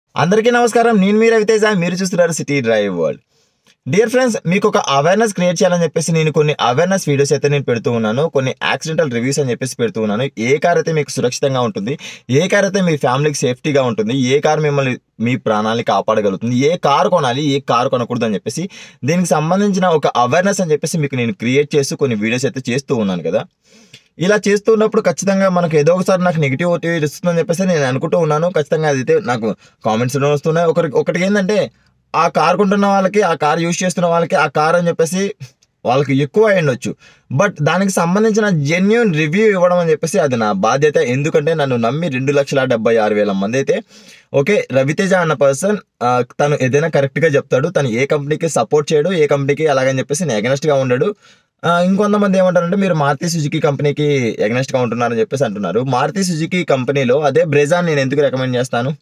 అందరికీ నమస్కారం నేను మీరు రవితేజ మీరు చూస్తున్నారు city drive world dear friends మీకు ఒక అవేర్నెస్ క్రియేట్ చేయాలని చెప్పేసి నేను కొన్ని అవేర్నెస్ వీడియోస్ అయితే నేను పెడుతూ ఉన్నాను కొన్ని యాక్సిడెంటల్ రివ్యూస్ అని చెప్పేసి పెడుతూ ఉన్నాను ఏ కార్ అయితే మీకు సురక్షితంగా ఉంటుంది ఏ కార్ అయితే మీ ఫ్యామిలీకి సేఫ్టీగా ఉంటుంది ఏ కార్ మిమ్మల్ని మీ ప్రాణాలని కాపాడగలుగుతుంది ఏ కార్ కొనాలి ఏ కార్ కొనకూడదు అని చెప్పేసి దీనికి సంబంధించిన ఒక అవేర్నెస్ అని చెప్పేసి మీకు నేను క్రియేట్ చేస్తూ కొన్ని వీడియోస్ అయితే చేస్తూ ఉన్నాను కదా ఇలా చేస్తున్నప్పుడు ఖచ్చితంగా మనకు ఏదో ఒకసారి నాకు నెగిటివిటీ ఇస్తుందని చెప్పేసి నేను అనుకుంటూ ఉన్నాను ఖచ్చితంగా అదైతే నాకు కామెంట్స్ వస్తున్నాయి ఒకరికి ఒకటి ఏంటంటే ఆ కార్ కొంటున్న వాళ్ళకి ఆ కార్ యూజ్ చేస్తున్న వాళ్ళకి ఆ కార్ అని చెప్పేసి వాళ్ళకి ఎక్కువ అయి ఉండొచ్చు బట్ దానికి సంబంధించిన జెన్యున్ రివ్యూ ఇవ్వడం అని చెప్పేసి అది నా బాధ్యత ఎందుకంటే నన్ను నమ్మి రెండు లక్షల డెబ్బై ఆరు వేల మంది అయితే ఓకే రవితేజ అన్న పర్సన్ తను ఏదైనా కరెక్ట్గా చెప్తాడు తను ఏ కంపెనీకి సపోర్ట్ చేయడు ఏ కంపెనీకి అలాగని చెప్పేసి ఎగనెస్ట్గా ఉండడు ఆ, ఇంకొంతమంది ఏమంటారంటే మీరు మారుతి సుజుకి కంపెనీకి ఎగనెస్ట్గా ఉంటున్నారని చెప్పేసి అంటున్నారు మారుతి సుజుకి కంపెనీలో అదే బ్రెజాన్ నేను ఎందుకు రికమెండ్ చేస్తాను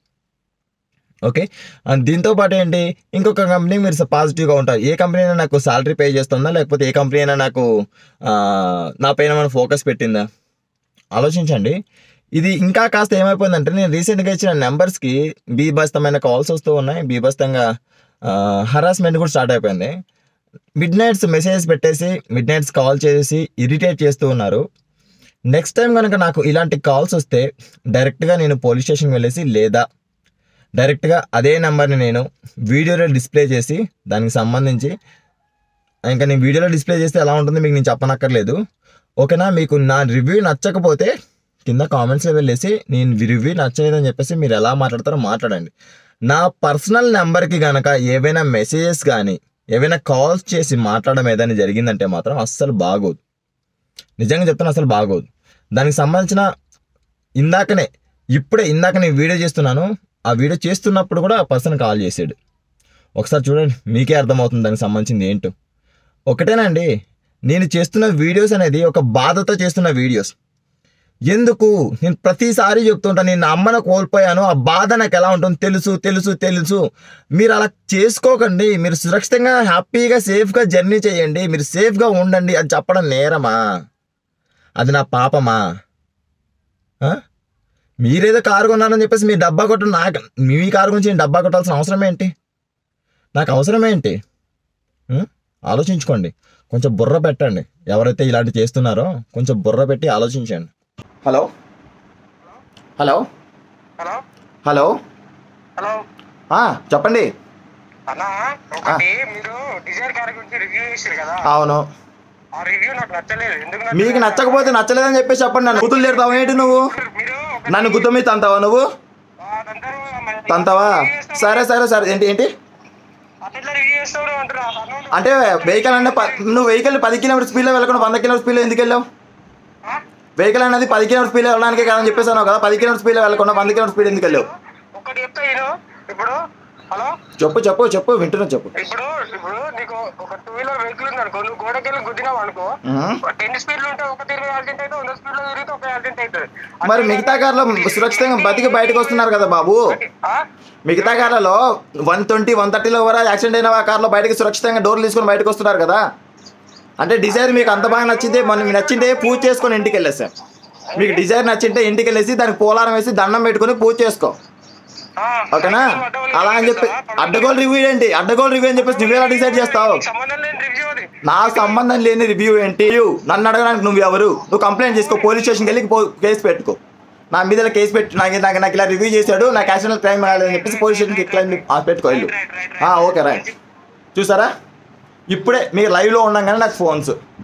ఓకే అండ్ దీంతో పాటు ఏంటి ఇంకొక కంపెనీ మీరు పాజిటివ్గా ఉంటారు ఏ కంపెనీ అయినా నాకు సాలరీ పే చేస్తుందా లేకపోతే ఏ కంపెనీ అయినా నాకు ఆ, నా పైన మన ఫోకస్ పెట్టిందా ఆలోచించండి ఇది ఇంకా కాస్త ఏమైపోయిందంటే నేను రీసెంట్గా ఇచ్చిన నెంబర్స్కి బీభత్సమైన కాల్స్ వస్తూ ఉన్నాయి బీభత్సంగా హరాస్మెంట్ కూడా స్టార్ట్ అయిపోయింది మిడ్ నైట్స్ మెసేజ్ పెట్టేసి మిడ్ నైట్స్ కాల్ చేసి ఇరిటేట్ చేస్తూ ఉన్నారు నెక్స్ట్ టైం కనుక నాకు ఇలాంటి కాల్స్ వస్తే డైరెక్ట్గా నేను పోలీస్ స్టేషన్కి వెళ్ళేసి లేదా డైరెక్ట్గా అదే నెంబర్ని నేను వీడియోలో డిస్ప్లే చేసి దానికి సంబంధించి ఇంకా నేను వీడియోలో డిస్ప్లే చేస్తే ఎలా ఉంటుందో మీకు నేను చెప్పనక్కర్లేదు ఓకేనా మీకు నా రివ్యూ నచ్చకపోతే కింద కామెంట్స్లో వెళ్ళేసి నేను రివ్యూ నచ్చలేదని చెప్పేసి మీరు ఎలా మాట్లాడతారో మాట్లాడండి నా పర్సనల్ నెంబర్కి కనుక ఏవైనా మెసేజెస్ కానీ ఏవైనా కాల్స్ చేసి మాట్లాడడం ఏదైనా జరిగిందంటే మాత్రం అస్సలు బాగోదు నిజంగా చెప్తాను అసలు బాగోదు దానికి సంబంధించిన ఇందాకనే ఇప్పుడే ఇందాక నేను వీడియో చేస్తున్నాను ఆ వీడియో చేస్తున్నప్పుడు కూడా ఆ పర్సన్ కాల్ చేసాడు ఒకసారి చూడండి మీకే అర్థమవుతుంది దానికి సంబంధించింది ఏంటో ఒకటేనండి నేను చేస్తున్న వీడియోస్ అనేది ఒక బాధతో చేస్తున్న వీడియోస్ ఎందుకు నేను ప్రతిసారి చెప్తుంటాను నేను నా అమ్మను కోల్పోయాను ఆ బాధ నాకు ఎలా ఉంటుంది తెలుసు తెలుసు తెలుసు మీరు అలా చేసుకోకండి మీరు సురక్షితంగా హ్యాపీగా సేఫ్గా జర్నీ చేయండి మీరు సేఫ్గా ఉండండి అది చెప్పడం నేరమా అది నా పాపమా ఆ? మీరేదో కారు కొన్నారని చెప్పేసి మీ డబ్బా కొట్టు నాకు మీ కారు గురించి నేను డబ్బా కొట్టాల్సిన అవసరం ఏంటి నాకు అవసరం ఏంటి ఉం? ఆలోచించుకోండి కొంచెం బుర్ర పెట్టండి ఎవరైతే ఇలాంటి చేస్తున్నారో కొంచెం బుర్ర పెట్టి ఆలోచించండి hello hello hello hello hello ఆ, చెప్పండి అన్న ఒకటి మీరు డిజైర్ కార్ గురించి రివ్యూ చేశారు కదా అవును ఆ రివ్యూ నాకు నచ్చలేదు ఎందుకు నచ్చలేదు? మీకు నచ్చకపోతే నచ్చలేదని చెప్పేసి చెప్పండి నన్ను గుతులు తిడతావు ఏంటి నువ్వు మీరు ఒకటి- నన్ను గుత్త మీద తంతావా నువ్వు ఆ, తంతారు, మరి- తంతావా review చేస్తావు. సరే సరే సరే ఏంటి ఏంటి అట్లా రివ్యూ చేస్తావు అంటారు ఆ అన్నోళ్ళు. అంటే వెహికల్ అంటే ప- నువ్వు వెహికల్ పది కిలోమీటర్ స్పీడ్లో వెళ్ళకుండా వంద కిలోమీటర్ స్పీడ్లో ఎందుకు వెళ్ళావు ఆ? వెహికల్ అనేది పది కిలోమీటర్ స్పీడ్లో వెళ్ళడానికి కాదని చెప్పేసాను కదా పది కిలోమీటర్ స్పీడ్లో వెళ్ళకుండా వంద కిలోమీటర్ స్పీడ్ ఎందుకు వెళ్ళావు ఒకటి చెప్తా నేను ఇప్పుడు హలో చెప్పు చెప్పు చెప్పు వింటున్నా చెప్పు ఇప్పుడు ఇప్పుడు నీకు ఒక టూ వీలర్ వెహికల్ ఉంది అనుకో నువ్వు గోడకెళ్ళి గుద్దినావు అనుకో మ్మ్. టెన్ స్పీడ్ లో ఉంటే ఒక తిరిగి యాక్సిడెంట్ అయితే వంద స్పీడ్ లో తిరిగితే ఒక యాక్సిడెంట్ అవుతుంది మరి మిగతా కార్లో సురక్షితంగా బతికి బయటకు వస్తున్నారు కదా బాబు ఆ? మిగతా కార్లలో వన్ ట్వంటీ వన్ థర్టీలో కూడా యాక్సిడెంట్ అయిన ఆ కార్లో బయటకి సురక్షితంగా డోర్లు తీసుకొని బయటకు వస్తున్నారు కదా అంటే డిజైర్ మీకు అంత బాగా నచ్చిందే మనం మీకు నచ్చిందే పూజ చేసుకొని ఇంటికి వెళ్ళేసాం మీకు డిజైర్ నచ్చింటే ఇంటికి వెళ్ళేసి దానికి పోలారం వేసి దండం పెట్టుకొని పూజ చేసుకో ఆ, ఓకేనా అడ్డగోలు అలా అని చెప్పి చేస్తావా? అడ్డగోలు రివ్యూ ఏంటి అడ్డగోలు రివ్యూ అని చెప్పేసి నువ్వెలా డిసైడ్ చేస్తావు నీకు సంబంధం లేని రివ్యూ అది నా సంబంధం లేని రివ్యూ ఏంటి నన్ను అడగడానికి నువ్వు ఎవరు నువ్వు కంప్లైంట్ చేసుకో పోలీస్ స్టేషన్కి వెళ్ళి పో- కేసు పెట్టుకో నా మీద ఇలా కేసు పెట్టి నాకు నాకు నాకు ఇలా రివ్యూ చేశాడు నాకు యాక్సిడెంట్ క్రైమ్ అని చెప్పేసి పోలీస్ స్టేషన్కి క్లైమ్ పెట్టుకో వెళ్ళు ఆ, ఓకే రైట్ చూసారా ఇప్పుడే మీరు లైవ్లో ఉండగానే నాకు ఫోన్స్